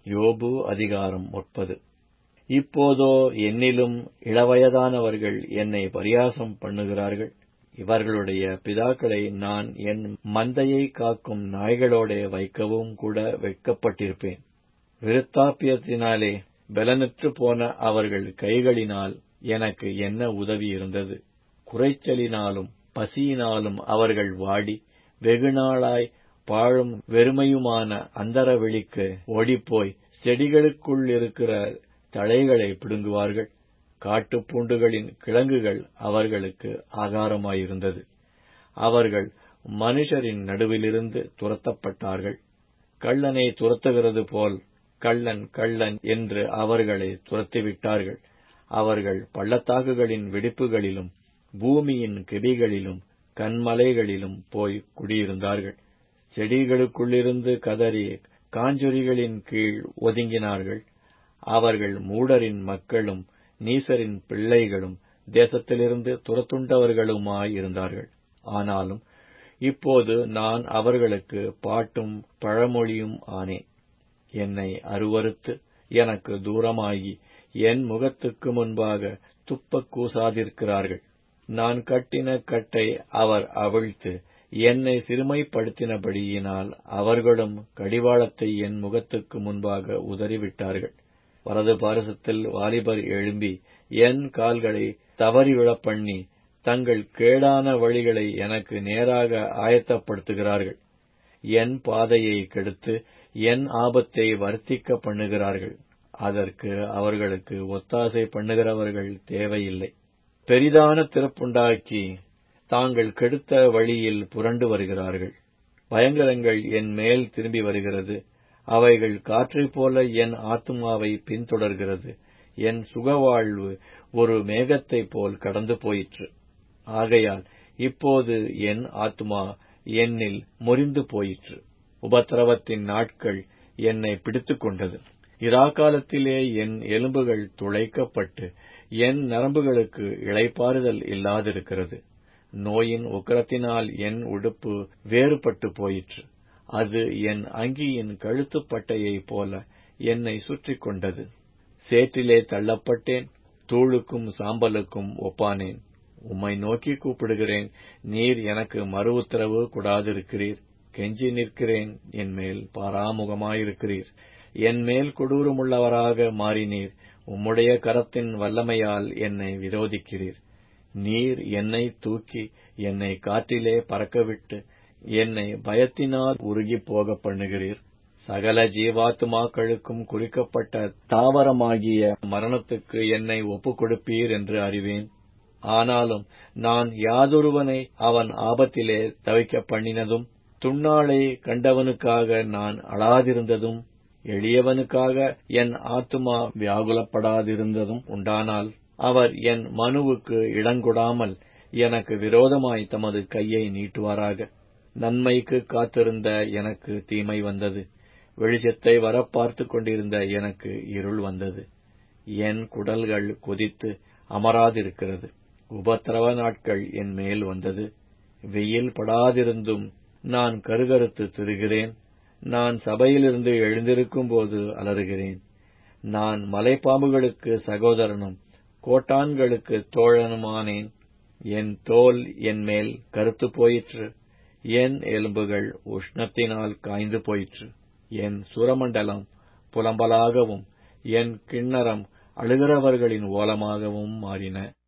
யோபு அதிகாரம் முப்பது இப்போதோ என்னிலும் இளவயதானவர்கள் என்னை பரியாசம் பண்ணுகிறார்கள் இவர்களுடைய பிதாக்களை நான் என் மந்தையை காக்கும் நாய்களோடே வைக்கவும் கூட வெட்கப்பட்டிருப்பேன் விருத்தாப்பியத்தினாலே பலனற்று போன அவர்கள் கைகளினால் எனக்கு என்ன உதவி இருந்தது குறைச்சலினாலும் பசியினாலும் அவர்கள் வாடி வெகுநாளாய் பாழும் வெறுமையுமான அந்தரவெளிக்கு ஓடிப்போய் செடிகளுக்குள் இருக்கிற தழைகளை பிடுங்குவார்கள் காட்டுப்பூண்டுகளின் கிழங்குகள் அவர்களுக்கு ஆகாரமாயிருந்தது அவர்கள் மனுஷரின் நடுவிலிருந்து துரத்தப்பட்டார்கள் கள்ளனை துரத்துகிறது போல் கள்ளன் கள்ளன் என்று அவர்களை துரத்திவிட்டார்கள் அவர்கள் பள்ளத்தாக்குகளின் வெடிப்புகளிலும் பூமியின் கெபிகளிலும் கண்மலைகளிலும் போய் குடியிருந்தார்கள் செடிகளுக்குள்ளிருந்து கதறி காஞ்சொரிகளின் கீழ் ஒதுங்கினார்கள் அவர்கள் மூடரின் மக்களும் நீசரின் பிள்ளைகளும் தேசத்திலிருந்து துரத்துண்டவர்களுமாயிருந்தார்கள் ஆனாலும் இப்போது நான் அவர்களுக்கு பாட்டும் பழமொழியும் ஆனேன் என்னை அருவறுத்து எனக்கு தூரமாகி என் முகத்துக்கு முன்பாக துப்பக் கூசாதிருக்கிறார்கள் நான் கட்டின கட்டை அவர் அவிழ்த்து என்னை சிறுமைப்படுத்தினபடியினால் அவர்களும் கடிவாளத்தை என் முகத்துக்கு முன்பாக உதறிவிட்டார்கள் வலது பாரசத்தில் வாலிபர் எழும்பி என் கால்களை தவறிவிழப் பண்ணி தங்கள் கேடான வழிகளை எனக்கு நேராக ஆயத்தப்படுத்துகிறார்கள் என் பாதையை கெடுத்து என் ஆபத்தை வர்த்திக்க பண்ணுகிறார்கள் அதற்கு அவர்களுக்கு ஒத்தாசை பண்ணுகிறவர்கள் தேவையில்லை பெரிதான திறப்புண்டாக்கி தாங்கள் கெடுத்த வழியில் புரண்டு வருகிறார்கள் பயங்கரங்கள் என் மேல் திரும்பி வருகிறது அவைகள் காற்றைப் போல என் ஆத்மாவை பின்தொடர்கிறது என் சுகவாழ்வு ஒரு மேகத்தைப் போல் கடந்து போயிற்று ஆகையால் இப்போது என் ஆத்மா என்னில் முறிந்து போயிற்று உபத்திரவத்தின் நாட்கள் என்னை பிடித்துக் கொண்டது இராக்காலத்திலே என் எலும்புகள் துளைக்கப்பட்டு என் நரம்புகளுக்கு இளைப்பாறுதல் இல்லாதிருக்கிறது நோயின் உக்கரத்தினால் என் உடுப்பு வேறுபட்டு போயிற்று அது என் அங்கியின் கழுத்துப்பட்டையைப் போல என்னை சுற்றி கொண்டது சேற்றிலே தள்ளப்பட்டேன் தூளுக்கும் சாம்பலுக்கும் ஒப்பானேன் உம்மை நோக்கி கூப்பிடுகிறேன் நீர் எனக்கு மறு உத்தரவு கூடாதிருக்கிறீர் கெஞ்சி நிற்கிறேன் என் மேல் பாராமுகமாயிருக்கிறீர் என் மேல் கொடூரமுள்ளவராக மாறினீர் உம்முடைய கரத்தின் வல்லமையால் என்னை விரோதிக்கிறீர் நீர் என்னை தூக்கி என்னை காற்றிலே பறக்கவிட்டு என்னை பயத்தினால் உருகிப் போக பண்ணுகிறீர் சகல ஜீவாத்துமாக்களுக்கும் குறிக்கப்பட்ட தாவரமாகிய மரணத்துக்கு என்னை ஒப்புக் கொடுப்பீர் என்று அறிவேன் ஆனாலும் நான் யாதொருவனை அவன் ஆபத்திலே தவிக்க பண்ணினதும் துண்ணாளை கண்டவனுக்காக நான் அழாதிருந்ததும் எளியவனுக்காக என் ஆத்துமா வியாகுலப்படாதிருந்ததும் உண்டானால் அவர் என் மனுவுக்கு இடங்கொடாமல் எனக்கு விரோதமாய் தமது கையை நீட்டுவாராக நன்மைக்கு காத்திருந்த எனக்கு தீமை வந்தது வெளிச்சத்தை வர பார்த்து கொண்டிருந்த எனக்கு இருள் வந்தது என் குடல்கள் கொதித்து அமராதிருக்கிறது உபத்திரவ நாட்கள் என் மேல் வந்தது வெயில் படாதிருந்தும் நான் கருகருத்து திரிகிறேன் நான் சபையிலிருந்து எழுந்திருக்கும் போது அலறுகிறேன் நான் மலைப்பாம்புகளுக்கு சகோதரனும் கோட்டான்களுக்கு தோழனுமானேன் என் தோல் என் மேல் கருத்து போயிற்று என் எலும்புகள் உஷ்ணத்தினால் காய்ந்து போயிற்று என் சுரமண்டலம் புலம்பலாகவும் என் கிண்ணறம் அழுகிறவர்களின் ஓலமாகவும் மாறின